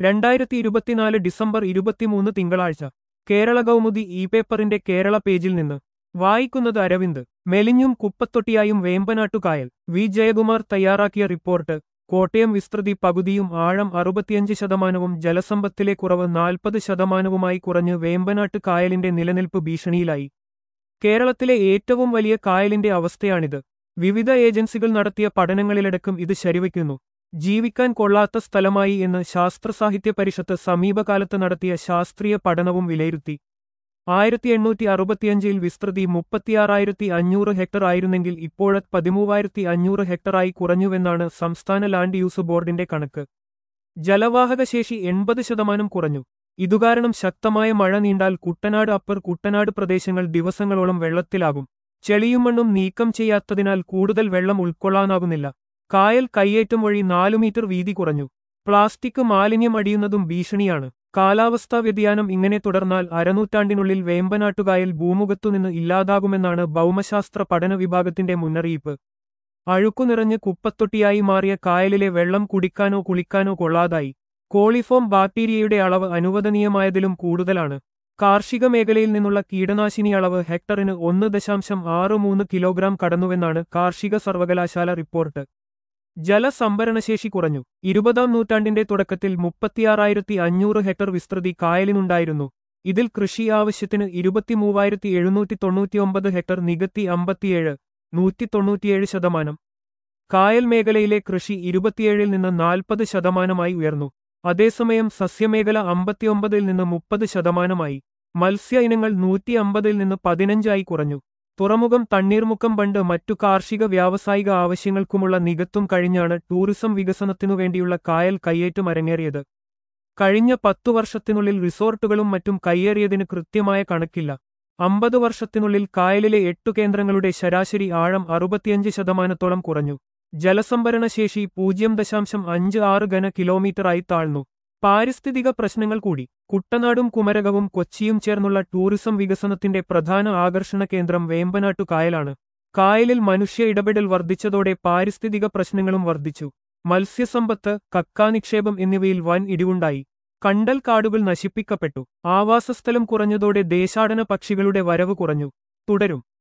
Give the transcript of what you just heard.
രണ്ടായിരത്തി ഇരുപത്തിനാല് ഡിസംബർ ഇരുപത്തിമൂന്ന് തിങ്കളാഴ്ച കേരള കൗമുദി ഇ പേപ്പറിന്റെ കേരള പേജിൽ നിന്ന് വായിക്കുന്നത് അരവിന്ദ് മെലിഞ്ഞും കുപ്പത്തൊട്ടിയായും വേമ്പനാട്ടുകായൽ വി ജയകുമാർ തയ്യാറാക്കിയ റിപ്പോർട്ട് കോട്ടയം വിസ്തൃതി പകുതിയും ആഴം അറുപത്തിയഞ്ച് ശതമാനവും ജലസമ്പത്തിലെ കുറവ് നാൽപ്പത് ശതമാനവുമായി കുറഞ്ഞ് വേമ്പനാട്ട് കായലിന്റെ നിലനിൽപ്പ് ഭീഷണിയിലായി കേരളത്തിലെ ഏറ്റവും വലിയ കായലിന്റെ അവസ്ഥയാണിത് വിവിധ ഏജൻസികൾ നടത്തിയ പഠനങ്ങളിലടക്കം ഇത് ശരിവയ്ക്കുന്നു ജീവിക്കാൻ കൊള്ളാത്ത സ്ഥലമായി എന്ന് ശാസ്ത്രസാഹിത്യ പരിഷത്ത് സമീപകാലത്ത് നടത്തിയ ശാസ്ത്രീയ പഠനവും വിലയിരുത്തി ആയിരത്തി എണ്ണൂറ്റി അറുപത്തിയഞ്ചിൽ വിസ്തൃതി മുപ്പത്തിയാറായിരത്തി അഞ്ഞൂറ് ഹെക്ടർ ആയിരുന്നെങ്കിൽ ഇപ്പോഴത് പതിമൂവായിരത്തി അഞ്ഞൂറ് ഹെക്ടറായി കുറഞ്ഞുവെന്നാണ് സംസ്ഥാന ലാൻഡ് യൂസ് ബോർഡിന്റെ കണക്ക് ജലവാഹക ശേഷി എൺപത് ശതമാനം കുറഞ്ഞു ഇതുകാരണം ശക്തമായ മഴ നീണ്ടാൽ കുട്ടനാട് അപ്പർ കുട്ടനാട് പ്രദേശങ്ങൾ ദിവസങ്ങളോളം വെള്ളത്തിലാകും ചെളിയും മണ്ണും നീക്കം ചെയ്യാത്തതിനാൽ കൂടുതൽ വെള്ളം ഉൾക്കൊള്ളാനാകുന്നില്ല കായൽ കയ്യേറ്റം വഴി നാലു മീറ്റർ വീതി കുറഞ്ഞു പ്ലാസ്റ്റിക് മാലിന്യം അടിയുന്നതും ഭീഷണിയാണ് കാലാവസ്ഥാ വ്യതിയാനം ഇങ്ങനെ തുടർന്നാൽ അരനൂറ്റാണ്ടിനുള്ളിൽ വേമ്പനാട്ടുകായൽ ഭൂമുഖത്തുനിന്ന് ഇല്ലാതാകുമെന്നാണ് ഭൗമശാസ്ത്ര പഠന വിഭാഗത്തിന്റെ മുന്നറിയിപ്പ് അഴുക്കു നിറഞ്ഞ് കുപ്പത്തൊട്ടിയായി മാറിയ കായലിലെ വെള്ളം കുടിക്കാനോ കുളിക്കാനോ കൊള്ളാതായി കോളിഫോം ബാക്ടീരിയയുടെ അളവ് അനുവദനീയമായതിലും കൂടുതലാണ് കാർഷിക മേഖലയിൽ നിന്നുള്ള കീടനാശിനി അളവ് ഹെക്ടറിന് ഒന്ന് ദശാംശം ആറ് മൂന്ന് കിലോഗ്രാം കടന്നുവെന്നാണ് കാർഷിക സർവകലാശാല റിപ്പോർട്ട് ജലസംഭരണശേഷി കുറഞ്ഞു ഇരുപതാം നൂറ്റാണ്ടിന്റെ തുടക്കത്തിൽ മുപ്പത്തിയാറായിരത്തി അഞ്ഞൂറ് ഹെക്ടർ വിസ്തൃതി കായലിനുണ്ടായിരുന്നു ഇതിൽ കൃഷി ആവശ്യത്തിന് ഇരുപത്തിമൂവായിരത്തി എഴുന്നൂറ്റി തൊണ്ണൂറ്റിയൊമ്പത് ഹെക്ടർ നികത്തി അമ്പത്തിയേഴ് നൂറ്റി തൊണ്ണൂറ്റിയേഴ് ശതമാനം കായൽ മേഖലയിലെ കൃഷി ഇരുപത്തിയേഴിൽ നിന്ന് നാൽപ്പത് ശതമാനമായി ഉയർന്നു അതേസമയം സസ്യമേഖല അമ്പത്തിയൊമ്പതിൽ നിന്ന് മുപ്പത് ശതമാനമായി മത്സ്യ ഇനങ്ങൾ നൂറ്റി അമ്പതിൽ നിന്ന് പതിനഞ്ചായി കുറഞ്ഞു തുറമുഖം തണ്ണീർമുക്കം ബണ്ട് മറ്റു കാർഷിക വ്യാവസായിക ആവശ്യങ്ങൾക്കുമുള്ള നികത്തും കഴിഞ്ഞാണ് ടൂറിസം വികസനത്തിനു വേണ്ടിയുള്ള കായൽ കയ്യേറ്റം അരങ്ങേറിയത് കഴിഞ്ഞ പത്തു വർഷത്തിനുള്ളിൽ റിസോർട്ടുകളും മറ്റും കയ്യേറിയതിന് കൃത്യമായ കണക്കില്ല അമ്പത് വർഷത്തിനുള്ളിൽ കായലിലെ എട്ടു കേന്ദ്രങ്ങളുടെ ശരാശരി ആഴം അറുപത്തിയഞ്ച് ശതമാനത്തോളം കുറഞ്ഞു ജലസംഭരണ ശേഷി പൂജ്യം ദശാംശം അഞ്ച് ആറ് ഘന കിലോമീറ്ററായി താഴ്ന്നു പാരിസ്ഥിതിക പ്രശ്നങ്ങൾ കൂടി കുട്ടനാടും കുമരകവും കൊച്ചിയും ചേർന്നുള്ള ടൂറിസം വികസനത്തിന്റെ പ്രധാന ആകർഷണ കേന്ദ്രം വേമ്പനാട്ടു കായലാണ് കായലിൽ മനുഷ്യ ഇടപെടൽ വർദ്ധിച്ചതോടെ പാരിസ്ഥിതിക പ്രശ്നങ്ങളും വർദ്ധിച്ചു മത്സ്യസമ്പത്ത് കക്കാനിക്ഷേപം എന്നിവയിൽ വൻ ഇടിവുണ്ടായി കണ്ടൽ കാടുകൾ നശിപ്പിക്കപ്പെട്ടു ആവാസസ്ഥലം കുറഞ്ഞതോടെ ദേശാടന പക്ഷികളുടെ വരവ് കുറഞ്ഞു തുടരും